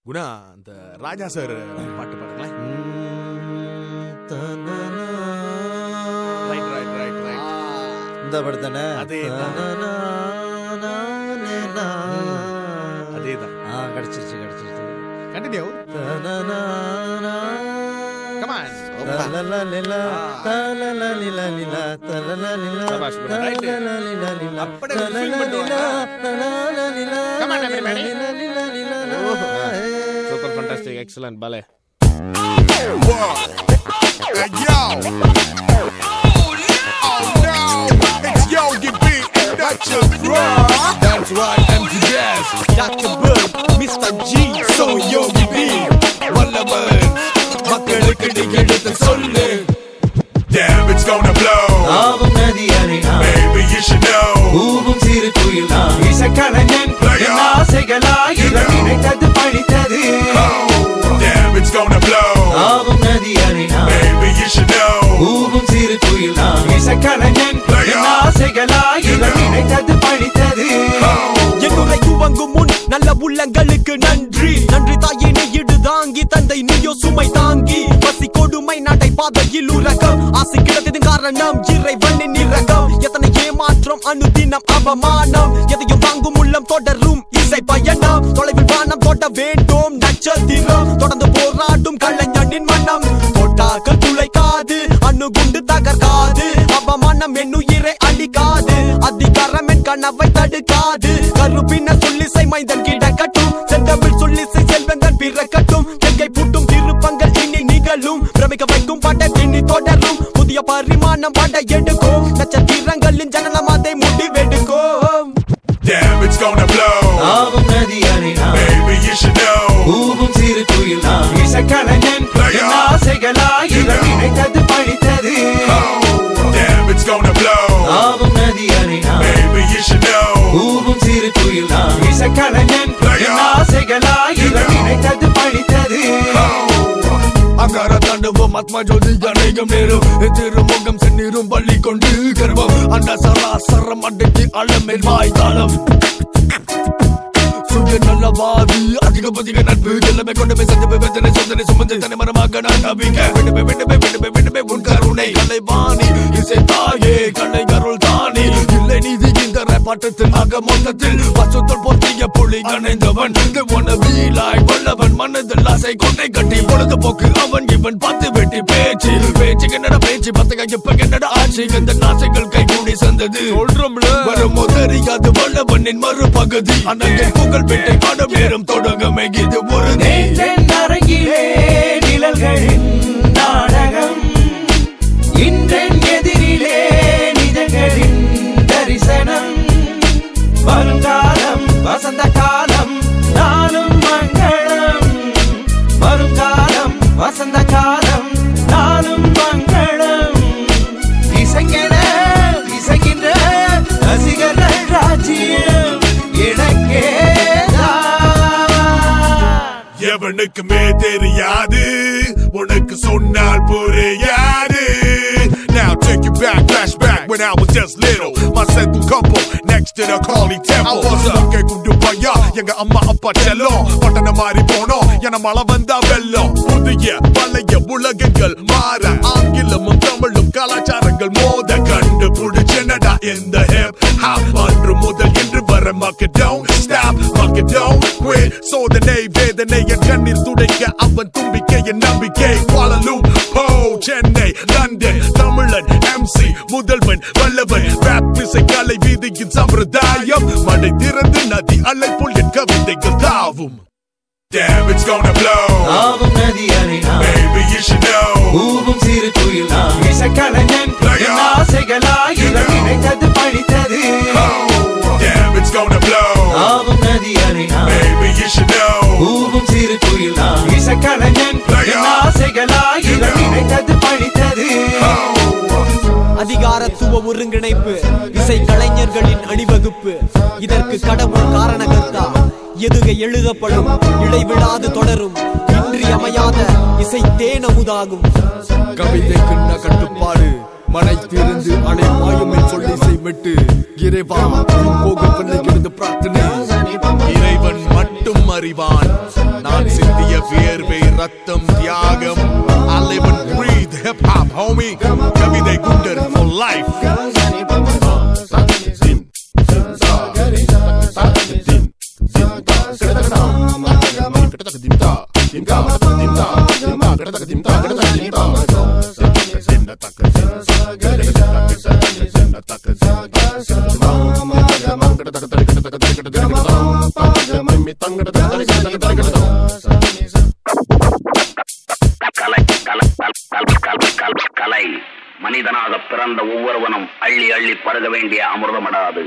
குணா அந்த ராஜா சார் பாட்டு பாடுங்களேன் ரைட் ரைட் ரைட் ரைட் இந்த படத்தானே அதேதான். அதேதான் ஆ கிடைச்சிருச்சு கிடைச்சிருச்சு கண்டினியூ கமான் தலலலிலா, தலலலிலலிலா, தலலலிலா, சபாஷ் bro, right. தலலலிலலிலா, அப்படியே ஒரு feel பண்ணுவாங்க. தலலலிலா, தலலலிலா, Come on, everybody. தலலலிலலிலா. சூப்பர் ஃபண்டாஸ்டிக் எக்ஸலன்ட் பலே Hey, yo. Oh, no. It's Yogi B and that's your bro. That's right, MC Gas. Dr. Bird, Mr. G. So Yogi B. வல்லவன் மக்களுக்கு நீ எடுத்து சொல்லு Damn, it's gonna blow. ஆவும் நதி அணினா, Baby, you should know. ஊவும் சிறு குயில் நான். இசைக்கலைஞன் என் ஆசைகளாயிரம் நினைத்தது பழித்தது Oh, damn, it's gonna blow. ஆவும் நதி அணினா, Baby, you should know. ஊவும் சிறு குயில் நான். இசைக்கலைஞன் என் ஆசைகளாயிரம் நினைத்தது பழித்தது என்னுரை துவங்கும் முன் நல்ல உள்ளங்களுக்கு நன்றி நன்றி தாயினை இடு தாங்கி தந்தை நீயோ சுமை தாங்கி பசி கொடுமை நடை பாதையில் உலகம் ஆசை கிடந்தது காரணம் இறைவனின் இரகம் எத்தனை ஏமாற்றம் அனுதினம் அவமானம் எதையும் வாங்கும் உள்ளம் தொடரும் இசை பயணம் தொலைவில் வானம் தொட்ட வேண்டும் நட்சத்திரம் தொடர்ந்து போராடும் கலைஞனின் மனம் தொட்டாக்கள் துளைக்காது அணுகுண்டு தகர்க்காது அவமானம் என் உயிரை அழிக்காது அதிகாரம் என் கனவை தடுக்காது கருப்பின சொல்லிசை மைந்தன் கிடக்கட்டும் செந்தமிழ் சொல்லிசை செல்வந்தன் பிறக்கட்டும் தெங்கை பூட்டும் திருப்பங்கள் இனி நிகழும் பிரமிக்க வைக்கும் பட இனி தொடரும் புதிய பரிமாணம் பட எடுக்கும் நட்சத்திரங்களின் ஜனனம் அதை முடிவெடுக்கும் Damn, it's gonna blow. ஆவும் நதி அணினா, Baby, you should know. ஊவும் சிறு குயில் நான். இசைக்கலைஞன் என் ஆசைகளாயிரம் நினைத்தது பழித்தது Oh, damn, it's gonna blow. ஆவும் நதி அணினா, Baby, you should know. ஊவும் சிறு குயில் நான். இசைக்கலைஞன் என் ஆசைகளாயிரம் நினைத்தது பழித்தது அங்கார தாண்டவம் ஆத்மா ஜோதி அநேகம் நேரும் திருமுகம் செந்நீரும் பள்ளி கொண்டு கர்வம் அந்த சராசரம் அடக்கி அளமேல் வாய் தாளம் சுய நல்லவாதி அதிக பதிக நட்பு எல்லாமே கொண்டு போய் சந்திப்பு வேதனை சோதனை சுமந்து தனி மரமாக நான் நம்பிக்க விடுமே விடுமே விடுமே விடுமே உன் கருணை கலைவாணி இசை தாயே கலை கருள் தானி இல்லை நீதி இந்த பாட்டத்தில் ஆக மொத்தத்தில் பசுத்தல் பொத்திய புலி அணைந்தவன் wanna be like வல்லவன் மனதில் ஆசை கொண்டை கட்டி பொழுதுபோக்கு அவன் இவன் பார்த்து வெட்டி பேச்சு பேச்சு என்னடா பேச்சு பத்தக இப்ப என்னடா ஆட்சி இந்த நாசைகள் கை கூடி சந்தது சொல்றோம்ல வருமோ தெரியாது வல்லவனின் மறுபகுதி அண்ணன் புகழ் பெட்டை பாடம் நேரம் தொடங்கமே இது ஒரு நீ நெஞ்சென் அரங்கிலே நிழல்களின் நாடகம் இன்றென் எதிரிலே நிஜங்களின் தரிசனம் வருங்காலம் வசந்த காலம் நாளும் மங்களம் வருங்காலம் வசந்த காலம் நாளும் மங்களம் இசைங்கென இசைக்கின்ற ரசிகர்கள் ராஜ்யம் எனக்கேதான் எவனுக்குமே தெரியாது உனக்கு சொன்னால் புரியாது Now take you back, flashback when I was just little. My central couple next to the Carly Temple. Okay, குண்டு பையா எங்க அம்மா அப்பா செல்லம் பட்டண மாறி போனோம் என மழை வந்தா வெள்ளம் புதிய பழைய உலகங்கள் மாற ஆங்கிலமும் தமிழும் கலாச்சாரங்கள் மோத கண்டு புடிச்சனடா இந்த ஹிப் ஹாப் அன்று முதல் இன்று வர மக்கள் don't stop மக்கள் don't quit சோதனை வேதனை என் கண்ணீர் துடைக்க அவன் தும்பிக்கை என் நம்பிக்கை பாலலும் போ சென்னை லண்டன் தமிழன் எம்சி முதல்வன் வல்லவன் ரேப் இசை கலை வீதியின் சம்பிரதாயம் மடை திறந்து நதி அலை போல் என் கவிதைகள் தாவும் Damn, it's gonna blow. ஆவும் நதி அணினா Baby, you should know. ஊவும் சிறு குயில் நான். இசைக்கலைஞன் என் ஆசைகளாயிரம் நினைத்தது பழித்தது Oh, damn, it's gonna blow. ஆவும் நதி அணினா Baby, you should know. ஊவும் சிறு குயில் நான். இசைக்கலைஞன் என் ஆசைகளாயிரம் நினைத்தது பழித்தது அதிகாரத்துவ ஒருங்கிணைப்பு இசை கலைஞர்களின் அணிவகுப்பு இதற்கு கடவுள் காரணகர்த்தா எதுகை எழுதப்படும் இடைவிடாது தொடரும் இன்றியமையாத இசை தேனமுதாகும் கவிதைக்குன்ன கட்டுப்பாடு மனை திறந்து அலை மாயம் என் சொல்லை செய்விட்டு இறைவா போகவில்லை எழுந்து பிரார்த்தனை இறைவன் மட்டும் அறிவான் நான் சிந்திய வியர்வை ரத்தம் தியாகம் I live and breathe hip hop homie கவிதை குண்டர் for life கலை கலை கலை கலை கலை கலை மனிதனாக பிறந்த ஒவ்வொருவனும் அள்ளி அள்ளி பருக வேண்டிய அமிர்தமடாது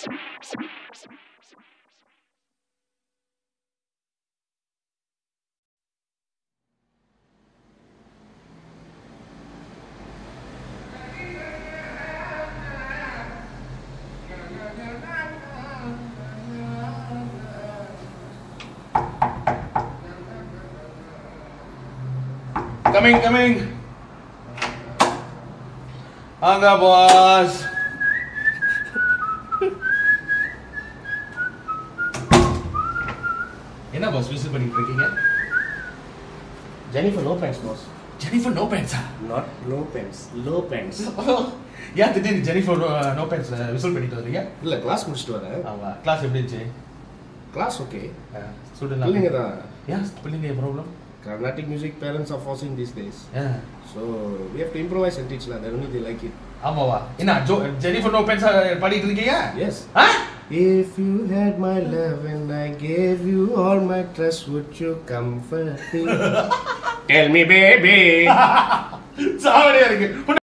கமிங் கமிங் வாங்க பாஸ் என்ன பாஸ் விசில் பண்ணிட்டு இருக்கீங்க Jennifer, no pants, boss. Jennifer no பேண்ட்ஸா Not low pants, low pants. ஏன் திடீர்னு ஜெனிஃபர் நோ பேண்ட்ஸ் விசில் பண்ணிட்டு வரீங்க இல்ல கிளாஸ் முடிச்சுட்டு வரேன் ஆமா கிளாஸ் எப்படி இருந்துச்சு கிளாஸ் ஓகே ஸ்டூடெண்ட் பிள்ளைங்க தான் ஏன் பிள்ளைங்க problem Carnatic music parents are forcing these days. So we have to improvise and teach lah. Then only they like it. ஆமாவா என்ன ஜோ ஜெனிஃபர் நோ பேண்ட்ஸ் பாடிட்டு இருக்கீங்க Yes. Ah If you had my love and I gave you all my trust, would you comfort me? Tell me, baby. சாவடியா இருக்கு